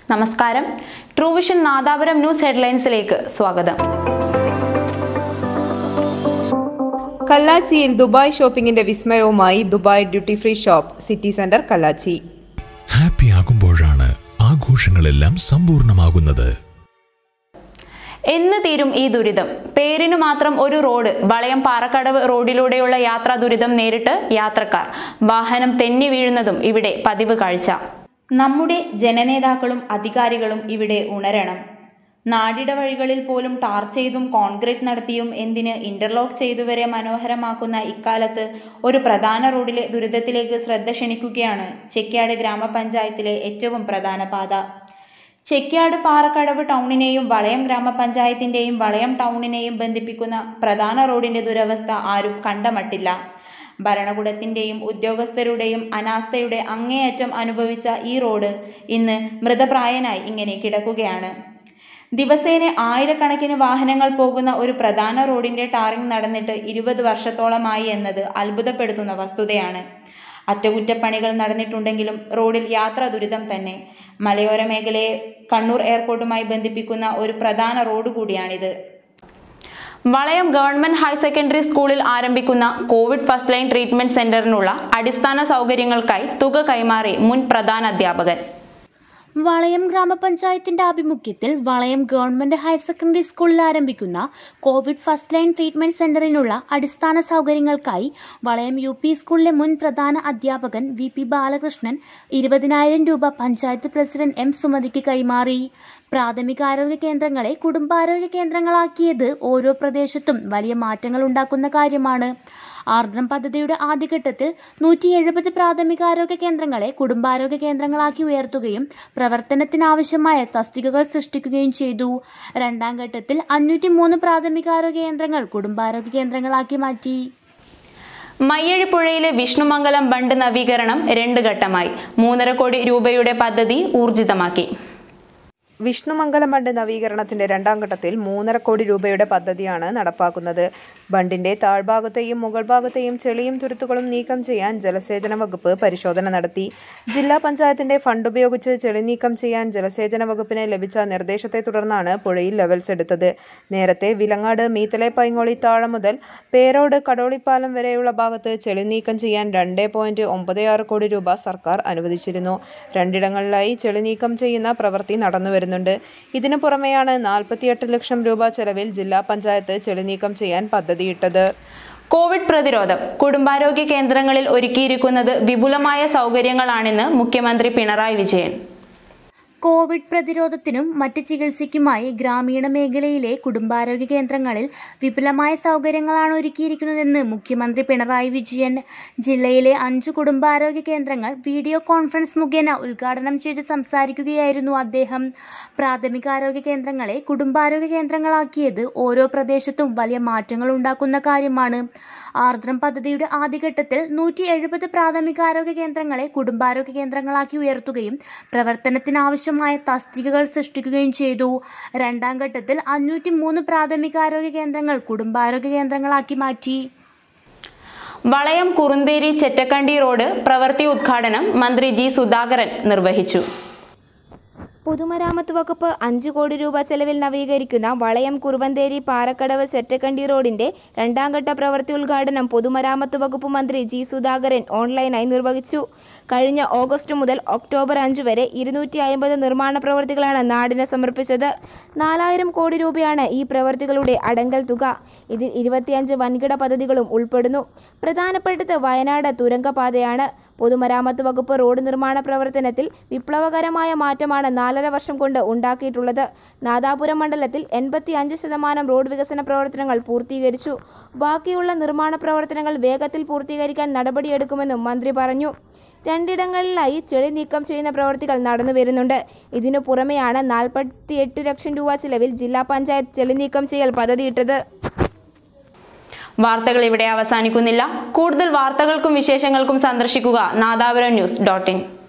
നമസ്കാരം ട്രൂവിഷൻ നാദാപുരം ന്യൂസ് ഹെഡ്ലൈൻസിലേക്ക് സ്വാഗതം കല്ലാച്ചിയിൽ ദുബായ് ഷോപ്പിംഗിന്റെ വിസ്മയവുമായി Dubai duty free shop city centre Kallachi happy ആകുമ്പോഴാണ് ആഘോഷങ്ങളെല്ലാം സമ്പൂർണ്ണമാകുന്നത് എന്ന് തീരും ഈ ദുരിതം പേരിനു മാത്രം ഒരു റോഡ് വളയം പാറക്കടവ് റോഡിലൂടെയുള്ള യാത്രാ ദുരിതം നേരിട്ട് യാത്രക്കാർ വാഹനം തെന്നി വീഴുന്നതും ഇവിടെ പതിവ് കാഴ്ച നമ്മുടെ ജനനേതാക്കളും അധികാരികളും ഇവിടെ ഉണരണം നാടിട വഴികളിൽ പോലും ടാർ ചെയ്തും കോൺക്രീറ്റ് നടത്തിയും എന്തിന് ഇന്റർലോക്ക് ചെയ്തു വരെ മനോഹരമാക്കുന്ന ഇക്കാലത്ത് ഒരു പ്രധാന റോഡിലെ ദുരിതത്തിലേക്ക് ശ്രദ്ധ ക്ഷണിക്കുകയാണ് ചെക്യാട് ഗ്രാമപഞ്ചായത്തിലെ ഏറ്റവും പ്രധാന പാത ചെക്യാട് പാറക്കടവ് ടൗണിനെയും വളയം ഗ്രാമപഞ്ചായത്തിന്റെയും വളയം ടൗണിനെയും ബന്ധിപ്പിക്കുന്ന പ്രധാന റോഡിന്റെ ദുരവസ്ഥ ആരും കണ്ടമട്ടില്ല ഭരണകൂടത്തിന്റെയും ഉദ്യോഗസ്ഥരുടെയും അനാസ്ഥയുടെ അങ്ങേയറ്റം അനുഭവിച്ച ഈ റോഡ് ഇന്ന് മൃതപ്രായനായി ഇങ്ങനെ കിടക്കുകയാണ് ദിവസേന ആയിരക്കണക്കിന് വാഹനങ്ങൾ പോകുന്ന ഒരു പ്രധാന റോഡിന്റെ ടാറിംഗ് നടന്നിട്ട് ഇരുപത് വർഷത്തോളമായി എന്നത് അത്ഭുതപ്പെടുത്തുന്ന വസ്തുതയാണ് അറ്റകുറ്റപ്പണികൾ നടന്നിട്ടുണ്ടെങ്കിലും റോഡിൽ യാത്രാ ദുരിതം തന്നെ മലയോര മേഖലയെ കണ്ണൂർ എയർപോർട്ടുമായി ബന്ധിപ്പിക്കുന്ന ഒരു പ്രധാന റോഡ് കൂടിയാണിത് വളയം ഗവൺമെന്റ് ഹയർ സെക്കൻഡറി സ്കൂളിൽ ആരംഭിക്കുന്ന കോവിഡ് ഫസ്റ്റ് ലൈൻ ട്രീറ്റ്മെന്റ് സെന്ററിനുള്ള അടിസ്ഥാന സൗകര്യങ്ങൾക്കായി തുക കൈമാറി മുൻ പ്രധാന അധ്യാപകൻ വളയം ഗ്രാമപഞ്ചായത്തിന്റെ ആഭിമുഖ്യത്തിൽ വളയം ഗവൺമെന്റ് ഹയർ സെക്കൻഡറി സ്കൂളിൽ ആരംഭിക്കുന്ന കോവിഡ് ഫസ്റ്റ് ലൈൻ ട്രീറ്റ്മെന്റ് സെന്ററിനുള്ള അടിസ്ഥാന സൗകര്യങ്ങൾക്കായി വളയം യു പി സ്കൂളിലെ മുൻ പ്രധാന അധ്യാപകൻ വി പി ബാലകൃഷ്ണൻ ഇരുപതിനായിരം രൂപ പഞ്ചായത്ത് പ്രസിഡന്റ് എം സുമതിക്ക് കൈമാറി പ്രാഥമികാരോഗ്യ കേന്ദ്രങ്ങളെ കുടുംബാരോഗ്യ കേന്ദ്രങ്ങളാക്കിയത് ഓരോ പ്രദേശത്തും വലിയ മാറ്റങ്ങൾ ഉണ്ടാക്കുന്ന കാര്യമാണ് ആർദ്രം പദ്ധതിയുടെ ആദ്യഘട്ടത്തിൽ നൂറ്റി എഴുപത് പ്രാഥമികാരോഗ്യ കേന്ദ്രങ്ങളെ കുടുംബാരോഗ്യ കേന്ദ്രങ്ങളാക്കി ഉയർത്തുകയും പ്രവർത്തനത്തിനാവശ്യമായ തസ്തികകൾ സൃഷ്ടിക്കുകയും ചെയ്തു രണ്ടാം ഘട്ടത്തിൽ അഞ്ഞൂറ്റി മൂന്ന് പ്രാഥമികാരോഗ്യ കേന്ദ്രങ്ങൾ കുടുംബാരോഗ്യ കേന്ദ്രങ്ങളാക്കി മാറ്റി മയ്യഴിപ്പുഴയിലെ വിഷ്ണുമംഗലം ബണ്ട് നവീകരണം രണ്ട് ഘട്ടമായി മൂന്നര കോടി രൂപയുടെ പദ്ധതി ഊർജിതമാക്കി വിഷ്ണുമംഗലം ബണ്ട് നവീകരണത്തിന്റെ രണ്ടാം ഘട്ടത്തിൽ മൂന്നര കോടി രൂപയുടെ പദ്ധതിയാണ് നടപ്പാക്കുന്നത് ബണ്ടിന്റെ താഴ്ഭാഗത്തെയും മുകൾ ഭാഗത്തെയും ചെളിയും തുരുത്തുകളും നീക്കം ചെയ്യാൻ ജലസേചന വകുപ്പ് പരിശോധന നടത്തി ജില്ലാ പഞ്ചായത്തിന്റെ ഫണ്ട് ഉപയോഗിച്ച് ചെളി നീക്കം ചെയ്യാൻ ജലസേചന വകുപ്പിന് ലഭിച്ച നിർദ്ദേശത്തെ തുടർന്നാണ് പുഴയിൽ ലെവൽസ് എടുത്തത് നേരത്തെ വിലങ്ങാട് മീത്തലെ പൈങ്ങോളി താഴ മുതൽ പേരോട് കടോളിപ്പാലം വരെയുള്ള ഭാഗത്ത് ചെളി നീക്കം ചെയ്യാൻ രണ്ട് പോയിന്റ് ഒമ്പത് ആറ് കോടി രൂപ സർക്കാർ അനുവദിച്ചിരുന്നു രണ്ടിടങ്ങളിലായി ചെളി നീക്കം ചെയ്യുന്ന പ്രവൃത്തി നടന്നുവരുന്നുണ്ട് ഇതിനു പുറമെയാണ് നാൽപ്പത്തിയെട്ട് ലക്ഷം രൂപ ചെലവിൽ ജില്ലാ പഞ്ചായത്ത് ചെളി നീക്കം ചെയ്യാൻ പദ്ധതിയിട്ടത് കോവിഡ് പ്രതിരോധം കുടുംബാരോഗ്യ കേന്ദ്രങ്ങളിൽ ഒരുക്കിയിരിക്കുന്നത് വിപുലമായ സൗകര്യങ്ങളാണെന്ന് മുഖ്യമന്ത്രി പിണറായി വിജയൻ കോവിഡ് പ്രതിരോധത്തിനും മറ്റ് ചികിത്സയ്ക്കുമായി ഗ്രാമീണ മേഖലയിലെ കുടുംബാരോഗ്യ കേന്ദ്രങ്ങളിൽ വിപുലമായ സൗകര്യങ്ങളാണ് ഒരുക്കിയിരിക്കുന്നതെന്ന് മുഖ്യമന്ത്രി പിണറായി വിജയൻ ജില്ലയിലെ അഞ്ച് കുടുംബാരോഗ്യ കേന്ദ്രങ്ങൾ വീഡിയോ കോൺഫറൻസ് മുഖേന ഉദ്ഘാടനം ചെയ്ത് സംസാരിക്കുകയായിരുന്നു അദ്ദേഹം പ്രാഥമികാരോഗ്യ കേന്ദ്രങ്ങളെ കുടുംബാരോഗ്യ കേന്ദ്രങ്ങളാക്കിയത് ഓരോ പ്രദേശത്തും വലിയ മാറ്റങ്ങൾ ഉണ്ടാക്കുന്ന കാര്യമാണ് ആർദ്രം പദ്ധതിയുടെ ആദ്യഘട്ടത്തിൽ നൂറ്റി എഴുപത് പ്രാഥമികാരോഗ്യ കേന്ദ്രങ്ങളെ കുടുംബാരോഗ്യ കേന്ദ്രങ്ങളാക്കി ഉയർത്തുകയും പ്രവർത്തനത്തിനാവശ്യമായ തസ്തികകൾ സൃഷ്ടിക്കുകയും ചെയ്തു രണ്ടാം ഘട്ടത്തിൽ അഞ്ഞൂറ്റി മൂന്ന് പ്രാഥമികാരോഗ്യ കേന്ദ്രങ്ങൾ കുടുംബാരോഗ്യ കേന്ദ്രങ്ങളാക്കി മാറ്റി വളയം കുറുന്തേരി ചെറ്റക്കണ്ടി റോഡ് പ്രവൃത്തി ഉദ്ഘാടനം മന്ത്രി ജി സുധാകരൻ നിർവഹിച്ചു പൊതുമരാമത്ത് വകുപ്പ് അഞ്ചു കോടി രൂപ ചെലവിൽ നവീകരിക്കുന്ന വളയം കുറുവന്തേരി പാറക്കടവ് ചെറ്റക്കണ്ടി റോഡിന്റെ രണ്ടാം ഘട്ട പ്രവൃത്തി ഉദ്ഘാടനം പൊതുമരാമത്ത് വകുപ്പ് മന്ത്രി ജി സുധാകരൻ ഓൺലൈനായി നിർവഹിച്ചു കഴിഞ്ഞ ഓഗസ്റ്റ് മുതൽ ഒക്ടോബർ അഞ്ച് വരെ ഇരുന്നൂറ്റി അമ്പത് നിർമ്മാണ പ്രവൃത്തികളാണ് നാടിന് സമർപ്പിച്ചത് നാലായിരം കോടി രൂപയാണ് ഈ പ്രവൃത്തികളുടെ അടങ്കൽ തുക ഇതിൽ ഇരുപത്തിയഞ്ച് വൻകിട പദ്ധതികളും ഉൾപ്പെടുന്നു പ്രധാനപ്പെട്ടത് വയനാട് തുരങ്കപാതയാണ് പൊതുമരാമത്ത് വകുപ്പ് റോഡ് നിർമ്മാണ പ്രവർത്തനത്തിൽ വിപ്ലവകരമായ മാറ്റമാണ് നാലര വർഷം കൊണ്ട് ഉണ്ടാക്കിയിട്ടുള്ളത് നാദാപുരം മണ്ഡലത്തിൽ എൺപത്തി അഞ്ച് ശതമാനം റോഡ് വികസന പ്രവർത്തനങ്ങൾ പൂർത്തീകരിച്ചു ബാക്കിയുള്ള നിർമ്മാണ പ്രവർത്തനങ്ങൾ വേഗത്തിൽ പൂർത്തീകരിക്കാൻ നടപടിയെടുക്കുമെന്നും മന്ത്രി പറഞ്ഞു രണ്ടിടങ്ങളിലായി ചെളി നീക്കം ചെയ്യുന്ന പ്രവൃത്തികൾ നടന്നു വരുന്നുണ്ട് ഇതിനു പുറമെയാണ് നാൽപ്പത്തി എട്ട് ലക്ഷം രൂപ ചിലവിൽ ജില്ലാ പഞ്ചായത്ത് ചെളി നീക്കം ചെയ്യൽ പദ്ധതിയിട്ടത് വാർത്തകൾ ഇവിടെ അവസാനിക്കുന്നില്ല കൂടുതൽ വാർത്തകൾക്കും വിശേഷങ്ങൾക്കും സന്ദർശിക്കുക നാദാപുരം ന്യൂസ് ഡോട്ട് ഇൻ